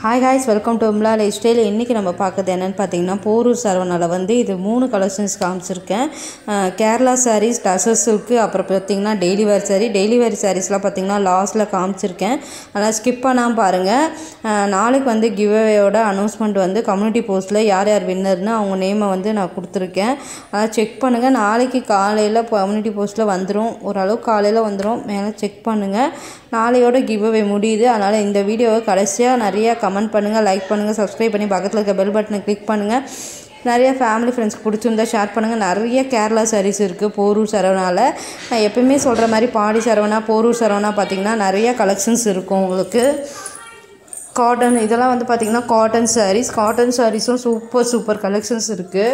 hi guys welcome to உம்லா lifestyle இன்றைக்கி நம்ம பார்க்குறது என்னென்னு பார்த்தீங்கன்னா போரூர் சரவணாவில் வந்து இது மூணு கலெக்ஷன்ஸ் காமிச்சிருக்கேன் அஹ் கேரளா சாரீஸ் டசர் சில்க்கு அப்புறம் பார்த்தீங்கன்னா daily wear saree daily wear சாரீஸ்லாம் பார்த்தீங்கன்னா லாஸ்ட்டில் காமிச்சிருக்கேன் அதனால் ஸ்கிப் பண்ணாமல் பாருங்கள் அஹ் நாளைக்கு வந்து கிவ்அவேயோட அனௌன்ஸ்மெண்ட் வந்து கம்யூனிட்டி போஸ்ட்டில் யார் யார் வின்னர்னு அவங்க நேமை வந்து நான் கொடுத்துருக்கேன் அதனால் செக் பண்ணுங்கள் நாளைக்கு காலையில் கம்யூனிட்டி போஸ்ட்டில் வந்துடும் ஓரளவுக்கு காலையில் வந்துடும் மேலே செக் பண்ணுங்கள் நாளையோட கிவ்அவே முடியுது அதனால் இந்த வீடியோவை கடைசியாக நிறைய கமெண்ட் பண்ணுங்கள் லைக் பண்ணுங்கள் சப்ஸ்கிரைப் பண்ணி பக்கத்தில் இருக்க பெல் பட்டனை கிளிக் பண்ணுங்கள் நிறைய ஃபேமிலி ஃப்ரெண்ட்ஸ்க்கு பிடிச்சிருந்தா ஷேர் பண்ணுங்கள் நிறைய கேரளா சாரீஸ் இருக்குது போரூர் சரவணாவில் நான் எப்பயுமே சொல்கிற மாதிரி பாடி சரவணா போரூர் சரவணா பார்த்திங்கன்னா நிறைய கலெக்ஷன்ஸ் இருக்கும் உங்களுக்கு காட்டன் இதெல்லாம் வந்து பார்த்திங்கன்னா காட்டன் சாரீஸ் காட்டன் சாரீஸும் சூப்பர் சூப்பர் கலெக்ஷன்ஸ் இருக்குது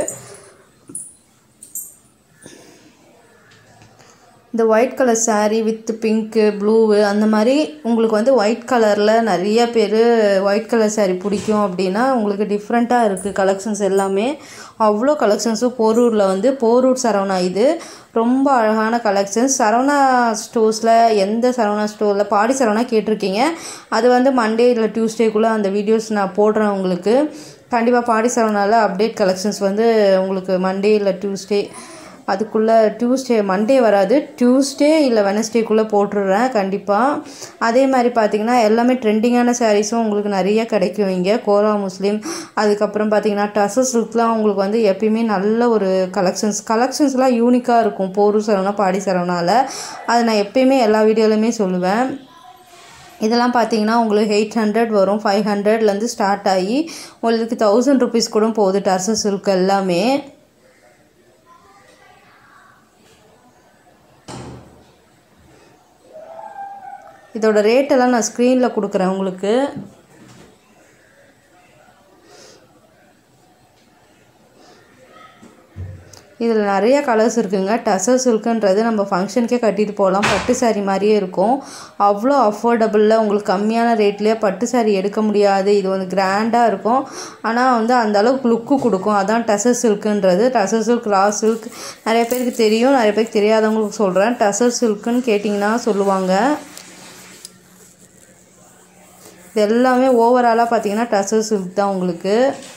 இந்த white colour saree with pink blue அந்த மாதிரி உங்களுக்கு வந்து ஒயிட் கலரில் நிறைய பேர் ஒயிட் கலர் saree பிடிக்கும் அப்படின்னா உங்களுக்கு டிஃப்ரெண்ட்டாக இருக்குது கலெக்ஷன்ஸ் எல்லாமே அவ்வளோ கலெக்ஷன்ஸும் போரூரில் வந்து போரூர் சரவணா இது ரொம்ப அழகான கலெக்ஷன்ஸ் சரவணா ஸ்டோர்ஸில் எந்த சரவணா ஸ்டோரில் பாடி சரவணா கேட்டிருக்கீங்க அது வந்து மண்டே இல்லை டியூஸ்டேக்குள்ளே அந்த வீடியோஸ் நான் போடுறேன் உங்களுக்கு கண்டிப்பாக பாடி சரவணாவில் அப்டேட் கலெக்ஷன்ஸ் வந்து உங்களுக்கு மண்டே இல்லை டியூஸ்டே அதுக்குள்ளே டியூஸ்டே மண்டே வராது டியூஸ்டே இல்லை வெனஸ்டேக்குள்ளே போட்டுடுறேன் கண்டிப்பாக அதே மாதிரி பார்த்தீங்கன்னா எல்லாமே ட்ரெண்டிங்கான சாரீஸும் உங்களுக்கு நிறைய கிடைக்கும் இங்கே கோரா முஸ்லீம் அதுக்கப்புறம் பார்த்தீங்கன்னா டசர் சில்க்லாம் உங்களுக்கு வந்து எப்பயுமே நல்ல ஒரு கலெக்ஷன்ஸ் கலெக்ஷன்ஸ்லாம் யூனிக்காக இருக்கும் போரூர் சரவணா பாடி சரவணாவில் அது நான் எப்பயுமே எல்லா வீடியோலையுமே சொல்லுவேன் இதெல்லாம் பார்த்தீங்கன்னா உங்களுக்கு எயிட் ஹண்ட்ரட் வரும் ஃபைவ் ஹண்ட்ரட்லேருந்து ஸ்டார்ட் ஆகி உங்களுக்கு தௌசண்ட் ருபீஸ் கூட போகுது டர்சர் சில்க் எல்லாமே இதோட ரேட்டெல்லாம் நான் ஸ்க்ரீனில் கொடுக்குறேன் உங்களுக்கு இதில் நிறைய கலர்ஸ் இருக்குங்க டசர் சில்க்குன்றது நம்ம ஃபங்க்ஷனுக்கே கட்டிட்டு போகலாம் பட்டு saree மாதிரியே இருக்கும் அவ்வளோ அஃபோர்டபுளில் உங்களுக்கு கம்மியான ரேட்லேயே பட்டு saree எடுக்க முடியாது இது வந்து கிராண்டாக இருக்கும் ஆனால் வந்து அந்த அளவுக்கு லுக்கு கொடுக்கும் அதான் டசர் சில்க்குன்றது டசர் சில்க் ரா சில்க் நிறைய பேருக்கு தெரியும் நிறைய பேருக்கு தெரியாதவங்களுக்கு சொல்கிறேன் டசர் சில்க்குன்னு கேட்டிங்கன்னா சொல்லுவாங்க இது எல்லாமே ஓவராலாக பார்த்தீங்கன்னா டசர் சில்க் தான் உங்களுக்கு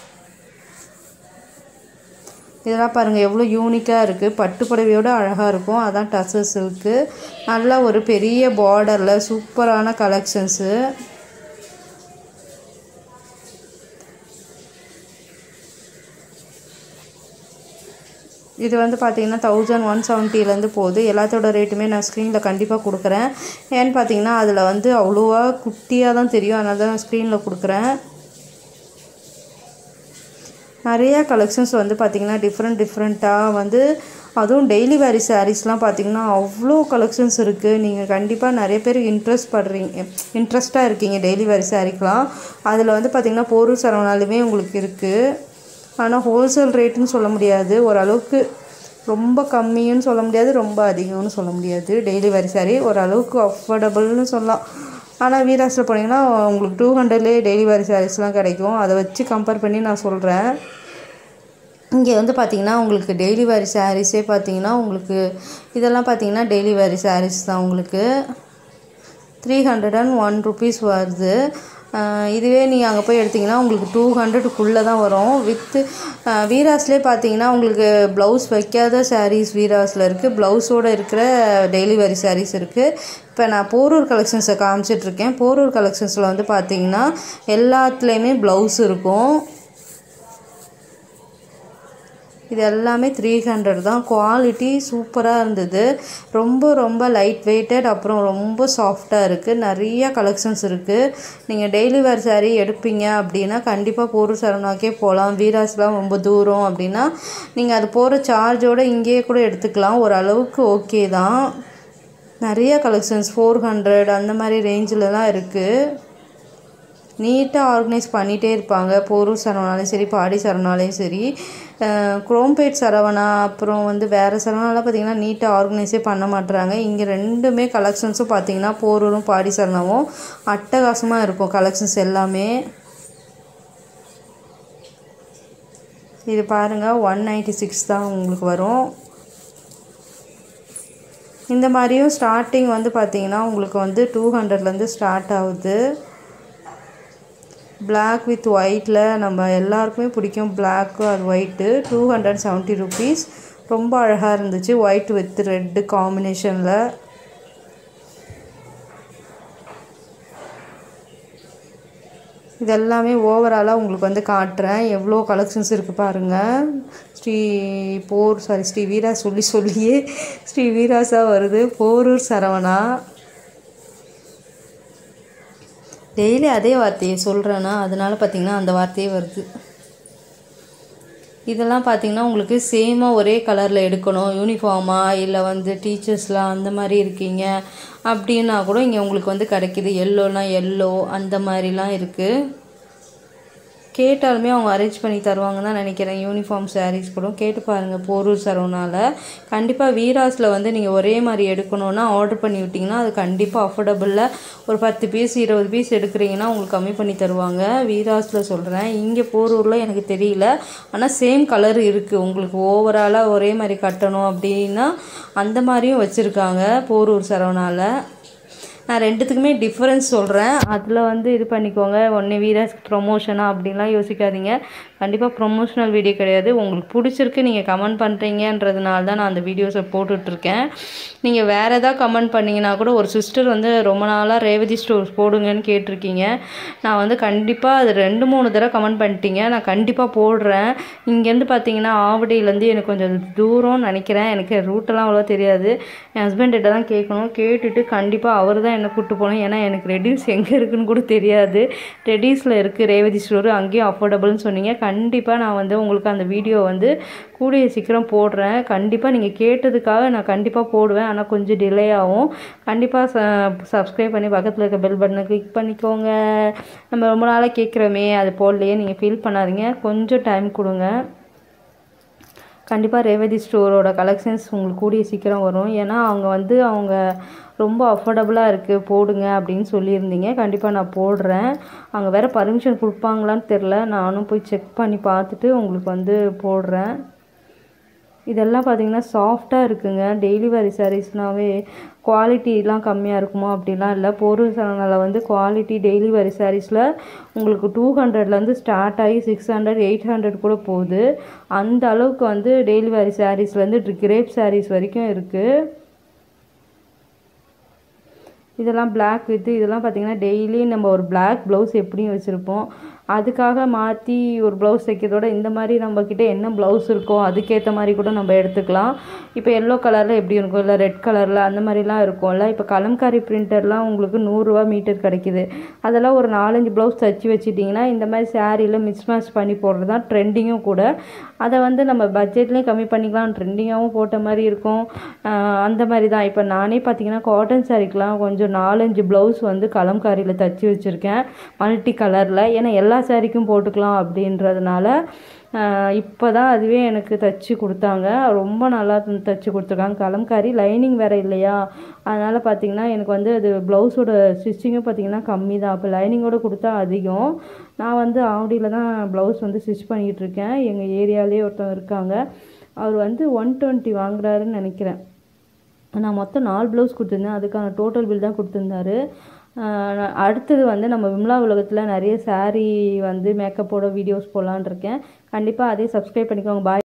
இதெல்லாம் பாருங்கள் எவ்வளோ யூனிக்காக இருக்குது பட்டு புடவையோட அழகாக இருக்கும் அதான் டசர் சில்க்கு நல்லா ஒரு பெரிய பார்டரில் சூப்பரான கலெக்ஷன்ஸு இது வந்து பார்த்தீங்கன்னா தௌசண்ட் ஒன் செவன்ட்டிலேருந்து போகுது எல்லாத்தோட ரேட்டுமே நான் ஸ்க்ரீனில் கண்டிப்பாக கொடுக்குறேன் ஏன்னு பார்த்தீங்கன்னா அதில் வந்து அவ்வளோவா குட்டியாக தான் தெரியும் அதனால தான் நான் ஸ்க்ரீனில் கொடுக்குறேன் நிறையா கலெக்ஷன்ஸ் வந்து பார்த்திங்கன்னா டிஃப்ரெண்ட் டிஃப்ரெண்ட்டாக வந்து அதுவும் டெய்லி வேரி சாரீஸ்லாம் பார்த்திங்கன்னா அவ்வளோ கலெக்ஷன்ஸ் இருக்குது நீங்கள் கண்டிப்பாக நிறைய பேர் இன்ட்ரெஸ்ட் படுறீங்க இன்ட்ரெஸ்ட்டாக இருக்கீங்க டெய்லி வேரி சாரீக்கெலாம் அதில் வந்து பார்த்திங்கன்னா போரூர் சரவணாலுமே உங்களுக்கு இருக்குது ஆனால் ஹோல்சேல் ரேட்டுன்னு சொல்ல முடியாது ஓரளவுக்கு ரொம்ப கம்மின்னு சொல்ல முடியாது ரொம்ப அதிகம்னு சொல்ல முடியாது டெய்லி வேரி சாரீ ஓரளவுக்கு அஃபோர்டபுள்னு சொல்லலாம் ஆனால் வீராஸில் போனீங்கன்னா உங்களுக்கு டூ ஹண்ட்ரட்லேயே டெய்லி வேரி சாரீஸ்லாம் கிடைக்கும் அதை வச்சு கம்பேர் பண்ணி நான் சொல்கிறேன் இங்கே வந்து பார்த்திங்கன்னா உங்களுக்கு டெய்லி வேரி சாரீஸே பார்த்தீங்கன்னா உங்களுக்கு இதெல்லாம் பார்த்தீங்கன்னா டெய்லி வேரி சாரீஸ் தான் உங்களுக்கு three hundred and one rupees வருது ஆஹ் இதுவே நீங்கள் அங்கே போய் எடுத்திங்கன்னா உங்களுக்கு டூ ஹண்ட்ரடுக்குள்ளே தான் வரும் வித்து வீராஸ்லேயே பார்த்தீங்கன்னா உங்களுக்கு ப்ளவுஸ் வைக்காத சாரீஸ் வீராஸில் இருக்குது ப்ளவுஸோடு இருக்கிற டெய்லி வேரி சாரீஸ் இருக்குது இப்போ நான் போரூர் கலெக்ஷன்ஸை காமிச்சிட்ருக்கேன் போரூர் கலெக்ஷன்ஸில் வந்து பார்த்தீங்கன்னா எல்லாத்துலேயுமே ப்ளவுஸ் இருக்கும் இது எல்லாமே த்ரீ ஹண்ட்ரட் தான் குவாலிட்டி சூப்பராக இருந்தது ரொம்ப ரொம்ப லைட் வெயிட்டட் அப்புறம் ரொம்ப சாஃப்டாக இருக்குது நிறைய கலெக்ஷன்ஸ் இருக்குது நீங்கள் டெய்லி வேர் saree எடுப்பீங்க அப்படின்னா கண்டிப்பாக போரூர் சரவணாக்கே போகலாம் வீராஸ்லாம் ரொம்ப தூரம் அப்படின்னா நீங்கள் அது போகிற சார்ஜோடு இங்கேயே கூட எடுத்துக்கலாம் ஓரளவுக்கு ஓகே தான் நிறைய கலெக்ஷன்ஸ் ஃபோர் ஹண்ட்ரட் அந்த மாதிரி ரேஞ்சிலலாம் இருக்குது நீட்டாக ஆர்கனைஸ் பண்ணிகிட்டே இருப்பாங்க போரூர் சரவணாலையும் சரி பாடி சரவணாலையும் சரி குரோம்பேட் சரவணா அப்புறம் வந்து வேறு சரவணாலாம் பார்த்திங்கன்னா நீட்டாக ஆர்கனைஸே பண்ண மாட்டுறாங்க இங்கே ரெண்டுமே கலெக்ஷன்ஸும் பார்த்திங்கன்னா போரூரும் பாடி சரவணாவும் அட்டகாசமாக இருக்கும் கலெக்ஷன்ஸ் எல்லாமே இது பாருங்கள் ஒன் நைன்ட்டி சிக்ஸ் தான் உங்களுக்கு வரும் இந்த மாதிரியும் ஸ்டார்டிங் வந்து பார்த்தீங்கன்னா உங்களுக்கு வந்து டூ ஹண்ட்ரட்லேருந்து ஸ்டார்ட் ஆகுது பிளாக் வித் ஒயிட்டில் நம்ம எல்லாருக்குமே பிடிக்கும் பிளாக்கு அது white two hundred seventy rupees ரொம்ப அழகாக இருந்துச்சு ஒயிட் வித் ரெட்டு காம்பினேஷனில் இது எல்லாமே ஓவராலாக உங்களுக்கு வந்து காட்டுறேன் எவ்வளோ கலெக்ஷன்ஸ் இருக்குது பாருங்கள் ஸ்ரீ போர் சாரி ஸ்ரீ வீரா சொல்லி சொல்லியே ஸ்ரீ வீராஸாக வருது போரூர் சரவணா டெய்லி அதே வார்த்தையை சொல்கிறேன்னா அதனால் பார்த்திங்கன்னா அந்த வார்த்தையே வருது இதெல்லாம் பார்த்திங்கன்னா உங்களுக்கு சேமாக ஒரே கலரில் எடுக்கணும் யூனிஃபார்மாக இல்லை வந்து டீச்சர்ஸ்லாம் அந்த மாதிரி இருக்கீங்க அப்படின்னா கூட இங்கே உங்களுக்கு வந்து கிடைக்கிது எல்லோனா எல்லோ அந்த மாதிரிலாம் இருக்குது கேட்டாலுமே அவங்க அரேஞ்ச் பண்ணி தருவாங்கன்னு தான் நினைக்கிறேன் யூனிஃபார்ம் சாரீஸ் கூட கேட்டு பாருங்கள் போரூர் சரவணாவில் கண்டிப்பாக வீராஸில் வந்து நீங்கள் ஒரே மாதிரி எடுக்கணுன்னா ஆர்டர் பண்ணி விட்டிங்கன்னா அது கண்டிப்பாக அஃபோர்டபுளில் ஒரு பத்து பீஸ் இருபது பீஸ் எடுக்கிறீங்கன்னா உங்களுக்கு கம்மி பண்ணி தருவாங்க வீராஸில் சொல்கிறேன் இங்கே போரூரில் எனக்கு தெரியல ஆனால் சேம் கலர் இருக்குது உங்களுக்கு ஓவராலாக ஒரே மாதிரி கட்டணும் அப்படின்னா அந்த மாதிரியும் வச்சுருக்காங்க போரூர் சரவணாவில் நான் ரெண்டுத்துக்குமே டிஃப்ரென்ஸ் சொல்கிறேன் அதில் வந்து இது பண்ணிக்கோங்க ஒன்று வீரஸ் ப்ரொமோஷனாக அப்படின்லாம் யோசிக்காதீங்க கண்டிப்பாக ப்ரொமோஷனல் வீடியோ கிடையாது உங்களுக்கு பிடிச்சிருக்கு நீங்கள் கமெண்ட் பண்ணுறீங்கன்றதுனால தான் நான் அந்த வீடியோஸை போட்டுட்ருக்கேன் நீங்கள் வேறு எதாவது கமெண்ட் பண்ணிங்கன்னா கூட ஒரு சிஸ்டர் வந்து ரொம்ப நாளாக ரேவதி ஸ்டோர்ஸ் போடுங்கன்னு கேட்டிருக்கீங்க நான் வந்து கண்டிப்பாக அது ரெண்டு மூணு தடவை கமெண்ட் பண்ணிட்டீங்க நான் கண்டிப்பாக போடுறேன் இங்கேருந்து பார்த்தீங்கன்னா ஆவடியிலேருந்து எனக்கு கொஞ்சம் தூரம்னு நினைக்கிறேன் எனக்கு ரூட்டெல்லாம் அவ்வளோ தெரியாது என் ஹஸ்பண்ட்கிட்ட தான் கேட்கணும் கேட்டுட்டு கண்டிப்பாக அவர் தான் என்னை கூப்பிட்டு போகணும் ஏன்னா எனக்கு ரெடியூஸ் எங்கே இருக்குன்னு கூட தெரியாது ரெடியூஸில் இருக்குது ரேவதி ஸ்டோரு அங்கேயும் அஃபோர்டபுள்னு சொன்னீங்க கண்டிப்பாக நான் வந்து உங்களுக்கு அந்த வீடியோ வந்து கூடிய சீக்கிரம் போடுறேன் கண்டிப்பாக நீங்கள் கேட்டதுக்காக நான் கண்டிப்பாக போடுவேன் ஆனால் கொஞ்சம் டிலே ஆகும் கண்டிப்பாக ச சப்ஸ்கிரைப் பண்ணி பக்கத்தில் இருக்க பெல் பட்டனை கிளிக் பண்ணிக்கோங்க நம்ம ரொம்ப நாளாக கேட்குறோமே அது போடலையே நீங்கள் ஃபீல் பண்ணாதீங்க கொஞ்சம் டைம் கொடுங்க கண்டிப்பாக ரேவதி ஸ்டோரோட கலெக்ஷன்ஸ் உங்களுக்கு கூடிய சீக்கிரம் வரும் ஏன்னா அவங்க வந்து அவங்க ரொம்ப அஃபோர்டபுளாக இருக்குது போடுங்க அப்படின்னு சொல்லியிருந்தீங்க கண்டிப்பாக நான் போடுறேன் அங்கே வேறு பர்மிஷன் கொடுப்பாங்களான்னு தெரில நானும் போய் செக் பண்ணி பார்த்துட்டு உங்களுக்கு வந்து போடுறேன் இதெல்லாம் பார்த்தீங்கன்னா சாஃப்டாக இருக்குங்க டெய்லி வேரி சாரீஸ்னாவே குவாலிட்டிலாம் கம்மியாக இருக்குமோ அப்படிலாம் இல்லை பொருள் சரணால வந்து குவாலிட்டி டெய்லி வேரி சாரீஸில் உங்களுக்கு டூ ஹண்ட்ரட்லேருந்து ஸ்டார்ட் ஆகி சிக்ஸ் ஹண்ட்ரட் எயிட் ஹண்ட்ரட் கூட போகுது அந்த அளவுக்கு வந்து டெய்லி வேரி சாரீஸ்லேருந்து கிரேப் சாரீஸ் வரைக்கும் இருக்குது இதெல்லாம் பிளாக் வித்து இதெல்லாம் பார்த்திங்கன்னா டெய்லி நம்ம ஒரு பிளாக் ப்ளவுஸ் எப்படியும் வச்சுருப்போம் அதுக்காக மாற்றி ஒரு ப்ளவுஸ் தைக்கிறதோட இந்த மாதிரி நம்மக்கிட்ட என்ன ப்ளவுஸ் இருக்கோ அதுக்கேற்ற மாதிரி கூட நம்ம எடுத்துக்கலாம் இப்போ எல்லோ கலரில் எப்படி இருக்கும் இல்லை ரெட் கலரில் அந்த மாதிரிலாம் இருக்கும்ல இப்போ கலம்காரி பிரிண்டர்லாம் உங்களுக்கு நூறுரூவா மீட்டர் கிடைக்கிது அதெல்லாம் ஒரு நாலஞ்சு ப்ளவுஸ் தைச்சி வச்சிட்டிங்கன்னா இந்த மாதிரி சாரியில் மிக்ஸ் மேட்ச் பண்ணி போடுறது தான் ட்ரெண்டிங்கும் கூட அதை வந்து நம்ம பட்ஜெட்லேயும் கம்மி பண்ணிக்கலாம் ட்ரெண்டிங்காகவும் போட்ட மாதிரி இருக்கும் அந்த மாதிரி தான் இப்போ நானே பார்த்தீங்கன்னா காட்டன் சாரிக்கெலாம் கொஞ்சம் நாலஞ்சு ப்ளவுஸ் வந்து கலம்காரியில் தைச்சி வச்சுருக்கேன் மல்டி கலரில் ஏன்னா எல்லா சாரிக்கும் போட்டுக்கலாம் அப்படின்றதுனால இப்போ தான் அதுவே எனக்கு தைச்சி கொடுத்தாங்க ரொம்ப நல்லா தைச்சி கொடுத்துருக்காங்க கலம்காரி லைனிங் வேறு இல்லையா அதனால் பார்த்திங்கன்னா எனக்கு வந்து அது ப்ளவுஸோட ஸ்டிச்சிங்கும் பார்த்திங்கன்னா கம்மி தான் அப்போ லைனிங்கோடு கொடுத்தா அதிகம் நான் வந்து ஆவடியில் தான் ப்ளவுஸ் வந்து ஸ்டிச் பண்ணிகிட்ருக்கேன் எங்கள் ஏரியாலே ஒருத்தவங்க இருக்காங்க அவர் வந்து ஒன் டுவெண்ட்டி வாங்குறாருன்னு நினைக்கிறேன் நான் மொத்தம் நாலு ப்ளவுஸ் கொடுத்துருந்தேன் அதுக்கான டோட்டல் பில் தான் கொடுத்துருந்தாரு அடுத்தது வந்து நம்ம விம்லா உலகத்தில் நிறைய சாரீ வந்து மேக்கப்போட வீடியோஸ் போடலான் இருக்கேன் கண்டிப்பாக அதே சப்ஸ்கிரைப் பண்ணிக்கோங்க பாய்